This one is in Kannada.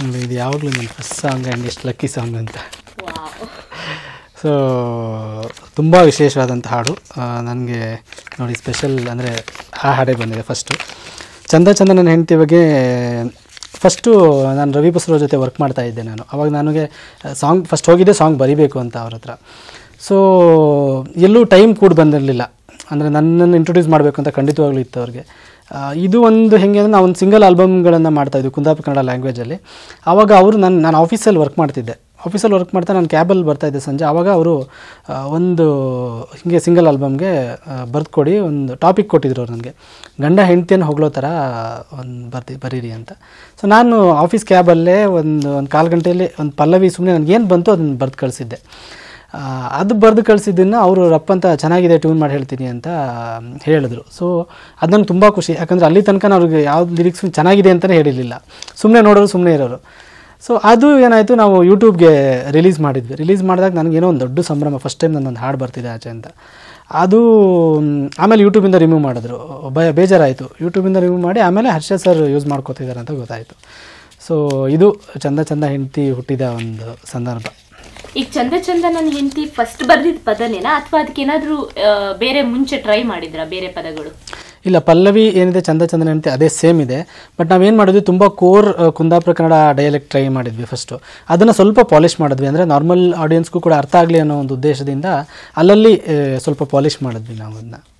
ನೋಡಿ, ಇದು ಯಾವಾಗಲೂ ನನ್ನ ಫಸ್ಟ್ ಸಾಂಗ್ ಆ್ಯಂಡ್ ಎಷ್ಟು ಲಕ್ಕಿ ಸಾಂಗ್ ಅಂತ ವಾವ್ ಸೊ ತುಂಬ ವಿಶೇಷವಾದಂಥ ಹಾಡು ನನಗೆ ನೋಡಿ ಸ್ಪೆಷಲ್ ಅಂದರೆ ಆ ಹಾಡೇ ಬಂದಿದೆ ಫಸ್ಟು ಚಂದ ಚಂದ ನನ್ನ ಹೆಂಡತಿ ಬಗ್ಗೆ ಫಸ್ಟು ನಾನು ರವಿ ಬಸ್ರವ್ರ ಜೊತೆ ವರ್ಕ್ ಮಾಡ್ತಾ ಇದ್ದೆ ನಾನು ಅವಾಗ ನನಗೆ ಸಾಂಗ್ ಫಸ್ಟ್ ಹೋಗಿದ್ದೆ ಸಾಂಗ್ ಬರಿಬೇಕು ಅಂತ ಅವ್ರ ಹತ್ರ ಸೊ ಎಲ್ಲೂ ಟೈಮ್ ಕೂಡ ಬಂದಿರಲಿಲ್ಲ ಅಂದರೆ ನನ್ನನ್ನು ಇಂಟ್ರೊಡ್ಯೂಸ್ ಮಾಡಬೇಕು ಅಂತ ಖಂಡಿತವಾಗ್ಲೂ ಇತ್ತು ಅವ್ರಿಗೆ ಆ, ಇದು ಒಂದು ಹೆಂಗೆ ಅಂದರೆ ನಾವು ಒಂದು ಸಿಂಗಲ್ ಆಲ್ಬಮ್ಗಳನ್ನು ಮಾಡ್ತಾಯಿದ್ವಿ ಕುಂದಾಪುರ ಕನ್ನಡ ಲ್ಯಾಂಗ್ವೇಜಲ್ಲಿ ಆವಾಗ ಅವರು ನಾನು ನಾನು ಆಫೀಸಲ್ಲಿ ವರ್ಕ್ ಮಾಡ್ತಿದ್ದೆ ಆಫೀಸಲ್ಲಿ ವರ್ಕ್ ಮಾಡ್ತಾ ನಾನು ಕ್ಯಾಬಲ್ಲಿ ಬರ್ತಾಯಿದ್ದೆ ಸಂಜೆ ಆವಾಗ ಅವರು ಒಂದು ಹೀಗೆ ಸಿಂಗಲ್ ಆಲ್ಬಮ್ಗೆ ಬರ್ದು ಕೊಡಿ ಒಂದು ಟಾಪಿಕ್ ಕೊಟ್ಟಿದ್ರು ಅವ್ರು ನನಗೆ ಗಂಡ ಹೆಂಡತಿಯನ್ನು ಹೊಗಳೋ ಥರ ಒಂದು ಬರ್ದಿ ಬರೀರಿ ಅಂತ ಸೊ ನಾನು ಆಫೀಸ್ ಕ್ಯಾಬಲ್ಲೇ ಒಂದು ಒಂದು ಕಾಲು ಗಂಟೆಯಲ್ಲಿ ಒಂದು ಪಲ್ಲವಿ ಸುಮ್ಮನೆ ನನಗೇನು ಬಂತು ಅದನ್ನು ಬರೆದು ಕಳಿಸಿದ್ದೆ ಆ, ಅದು ಬರೆದು ಕಳಿಸಿದ್ದನ್ನು ಅವರು ರಪ್ಪಂತ ಚೆನ್ನಾಗಿದೆ ಟ್ಯೂನ್ ಮಾಡಿ ಹೇಳ್ತೀನಿ ಅಂತ ಹೇಳಿದ್ರು ಸೊ ಅದು ನನಗೆ ತುಂಬ ಖುಷಿ ಯಾಕಂದರೆ ಅಲ್ಲಿ ತನಕ ನಾನು ಅವ್ರಿಗೆ ಯಾವ್ದು ಲಿರಿಕ್ಸ್ ಚೆನ್ನಾಗಿದೆ ಅಂತಲೇ ಹೇಳಿರಲಿಲ್ಲ ಸುಮ್ಮನೆ ನೋಡೋರು ಸುಮ್ಮನೆ ಇರೋರು ಸೊ ಅದು ಏನಾಯಿತು ನಾವು ಯೂಟ್ಯೂಬ್ಗೆ ರಿಲೀಸ್ ಮಾಡಿದ್ವಿ ರಿಲೀಸ್ ಮಾಡಿದಾಗ ನನಗೇನೋ ಒಂದು ದೊಡ್ಡ ಸಂಭ್ರಮ ಫಸ್ಟ್ ಟೈಮ್ ನನ್ನೊಂದು ಹಾಡು ಬರ್ತಿದೆ ಆಚೆ ಅಂತ ಅದು ಮ್, ಆಮೇಲೆ ಯೂಟ್ಯೂಬಿಂದ ರಿಮೂವ್ ಮಾಡಿದ್ರು ಭಯ ಬೇಜಾರಾಯಿತು ಯೂಟ್ಯೂಬಿಂದ ರಿಮೂವ್ ಮಾಡಿ ಆಮೇಲೆ ಹರ್ಷ ಸರ್ ಯೂಸ್ ಮಾಡ್ಕೋತಿದ್ದಾರೆ ಅಂತ ಗೊತ್ತಾಯಿತು ಸೊ ಇದು ಚಂದ ಚಂದ ಹೆಂಡತಿ ಹುಟ್ಟಿದ ಒಂದು ಸಂದರ್ಭ ಈಗ ಚಂದ ಚಂದ ನನ್ನ ಹೆಂಡತಿ ಫಸ್ಟ್ ಬರ್ದಿದ್ದ ಪದನೇನಾ ಅಥವಾ ಅದಕ್ಕೆ ಏನಾದರೂ ಬೇರೆ ಮುಂಚೆ ಟ್ರೈ ಮಾಡಿದ್ರಾ ಬೇರೆ ಪದಗಳು ಇಲ್ಲ ಪಲ್ಲವಿ ಏನಿದೆ ಚಂದ ಚಂದನ ಹೆಂಡತಿ ಅದೇ ಸೇಮ್ ಇದೆ ಬಟ್ ನಾವೇನು ಮಾಡಿದ್ವಿ ತುಂಬ core Kundapura Kannada dialect try ಮಾಡಿದ್ವಿ ಫಸ್ಟು ಅದನ್ನು ಸ್ವಲ್ಪ ಪಾಲಿಷ್ ಮಾಡಿದ್ವಿ ಅಂದರೆ ನಾರ್ಮಲ್ ಆಡಿಯನ್ಸ್ಗೂ ಕೂಡ ಅರ್ಥ ಆಗಲಿ ಅನ್ನೋ ಒಂದು ಉದ್ದೇಶದಿಂದ ಅಲ್ಲಲ್ಲಿ ಆ, ಸ್ವಲ್ಪ ಪಾಲಿಷ್ ಮಾಡಿದ್ವಿ ನಾವು ಅದನ್ನ